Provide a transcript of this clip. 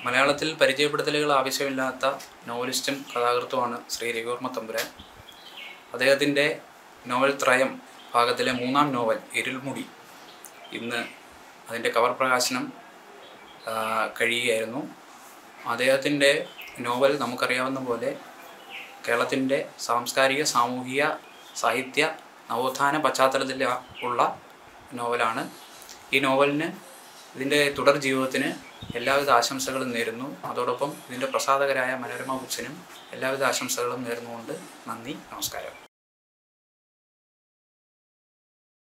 മലയാളത്തിൽ പരിചയപ്പെടുത്തലുകൾ ആവശ്യമില്ലാത്ത നോവലിസ്റ്റും കഥാകൃത്തുമാണ് ശ്രീ രവിവർമ്മ തമ്പുരാൻ അദ്ദേഹത്തിൻ്റെ നോവൽ ത്രയം ഭാഗത്തിലെ മൂന്നാം നോവൽ ഇരുൾമുടി ഇന്ന് അതിൻ്റെ കവർ പ്രകാശനം ആ, കഴിയുകയായിരുന്നു അദ്ദേഹത്തിൻ്റെ നോവൽ നമുക്കറിയാവുന്ന പോലെ കേരളത്തിൻ്റെ സാംസ്കാരിക സാമൂഹിക സാഹിത്യ നവോത്ഥാന പശ്ചാത്തലത്തിൽ ഉള്ള നോവലാണ് ഈ നോവലിന് ഇതിൻ്റെ തുടർ ജീവിതത്തിന് എല്ലാവിധ ആശംസകളും നേരുന്നു അതോടൊപ്പം ഇതിൻ്റെ പ്രസാധകരായ മനോരമ ബുക്സിനും എല്ലാവിധ ആശംസകളും നേർന്നുകൊണ്ട് നന്ദി നമസ്കാരം